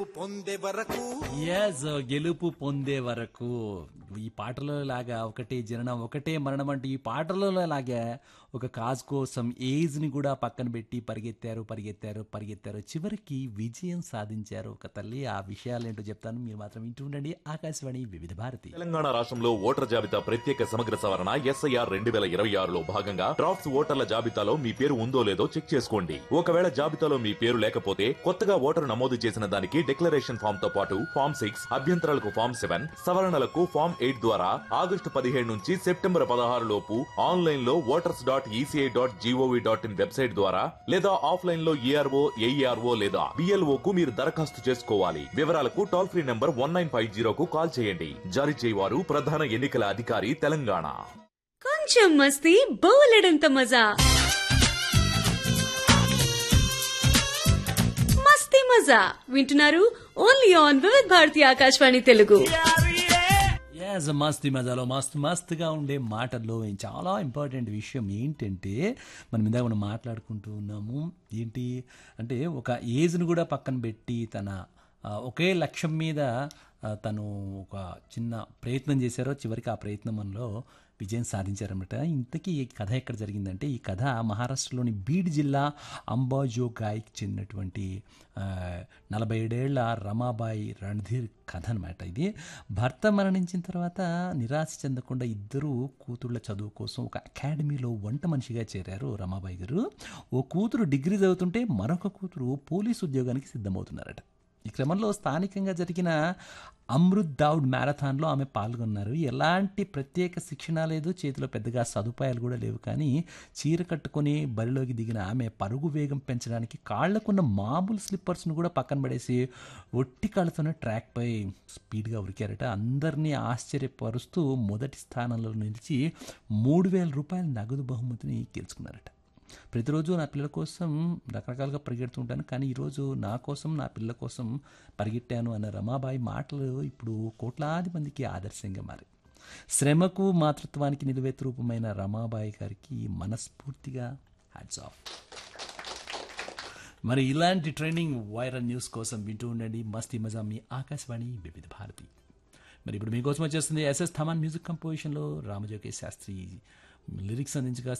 పొందే వరకు ఎస్ గెలుపు పొందే వరకు ఈ పాటలో లాగా ఒకటే జననం ఒకటే మరణం అంటే ఈ పాటలో లాగా ఒక కాజ్ కోసం ఏజ్ ని కూడా పక్కన పెట్టి పరిగెత్తారు పరిగెత్తారు పరిగెత్తారు చివరికి విజయం సాధించారు ఒక తల్లి ఆ విషయాలు ఏంటో చెప్తాను మీరు మాత్రం వింటూ ఉండండి ఆకాశవాణి వివిధ భారతి తెలంగాణ రాష్ట్రంలో ఓటర్ జాబితా ప్రత్యేక సమగ్ర సవరణ ఎస్ఐఆర్ రెండు వేల ఇరవై ఆరులో భాగంగా డ్రాఫ్ట్స్ ఓటర్ల జాబితాలో మీ పేరు ఉందో లేదో చెక్ చేసుకోండి ఒకవేళ జాబితాలో మీ పేరు లేకపోతే కొత్తగా ఓటరు నమోదు చేసిన దానికి డిక్లరేషన్ ఫామ్ తో పాటు ఫామ్ సిక్స్ అభ్యంతరాలకు ఫామ్ సెవెన్ సవరణలకు ఫామ్ ఎయిట్ ద్వారా ఆగస్టు పదిహేడు నుంచి సెప్టెంబర్ పదహారు లోపు ఆన్లైన్ లో voters dot ECI dot GOV dot in website ద్వారా లేదా ఆఫ్లైన్ లో ఏఆర్ఓ ఏఈఆర్ఓ లేదా బిఎల్ఓ కు మీరు దరఖాస్తు చేసుకోవాలి వివరాలకు toll free number one nine five జీరోకు కాల్ చేయండి జారీ చేయవారు ప్రధాన ఎన్నికల అధికారి తెలంగాణ కొంచెం మస్తీ బోలెడంత మజా మస్తీ మజా వింటున్నారు only on Vividh Bharati Akashvani Telugu as మస్తు మజాలో మస్తు మస్తుగా ఉండే మాటల్లో చాలా ఇంపార్టెంట్ విషయం ఏంటంటే మనం ఇందాక మనం మాట్లాడుకుంటూ ఉన్నాము ఏంటి అంటే ఒక ఏజ్ను కూడా పక్కన పెట్టి తన ఆ, ఒకే లక్ష్యం మీద ఆ, తను ఒక చిన్న ప్రయత్నం చేశారో చివరికి ఆ ప్రయత్నంలో విజయం సాధించారన్నమాట ఇంతకీ ఈ కథ ఎక్కడ జరిగిందంటే ఈ కథ మహారాష్ట్రలోని బీడ్ జిల్లా అంబాజోగాయ్కి చెందినటువంటి ఆ, నలభై ఏడేళ్ల రమాబాయి రణధీర్ కథ అనమాట ఇది భర్త మరణించిన తర్వాత నిరాశ చెందకుండా ఇద్దరు కూతుళ్ళ చదువు కోసం ఒక అకాడమీలో వంట మనిషిగా చేరారు రమాబాయి గారు ఓ కూతురు డిగ్రీ చదువుతుంటే మరొక కూతురు పోలీస్ ఉద్యోగానికి సిద్ధమవుతున్నారట ఈ క్రమంలో స్థానికంగా జరిగిన అమృత్ దౌడ్ మ్యారథాన్లో ఆమె పాల్గొన్నారు ఎలాంటి ప్రత్యేక శిక్షణ లేదు చేతిలో పెద్దగా సదుపాయాలు కూడా లేవు కానీ చీర కట్టుకొని బరిలోకి దిగిన ఆమె పరుగు వేగం పెంచడానికి కాళ్లకున్న మామూలు స్లిప్పర్స్ను కూడా పక్కన పడేసి ఒట్టి కాళ్ళతోనే ట్రాక్పై స్పీడ్గా ఉరికారట అందరినీ ఆశ్చర్యపరుస్తూ మొదటి స్థానంలో నిలిచి మూడు వేల రూపాయల నగదు బహుమతిని గెలుచుకున్నారట ప్రతిరోజు నా పిల్లల కోసం రకరకాలుగా పరిగెడుతుంటాను కానీ ఈరోజు నా కోసం నా పిల్లల కోసం పరిగెట్టాను అన్న రమాబాయి మాటలు ఇప్పుడు కోట్లాది మందికి ఆదర్శంగా మారాయి శ్రమకు మాతృత్వానికి నిలువెత్తు రూపమైన రమాబాయి గారికి మనస్ఫూర్తిగా హ్యాట్స్ ఆఫ్ మరి ఇలాంటి ట్రైనింగ్ వైరల్ న్యూస్ కోసం వింటూ ఉండండి మస్తీ మజా మీ ఆకాశవాణి వివిధ భారతి మరి ఇప్పుడు మీకోసం వచ్చేస్తుంది ఎస్ఎస్ థమాన్ మ్యూజిక్ కంపోజిషన్లో రామజోగే శాస్త్రి లిరిక్స్ అందించగా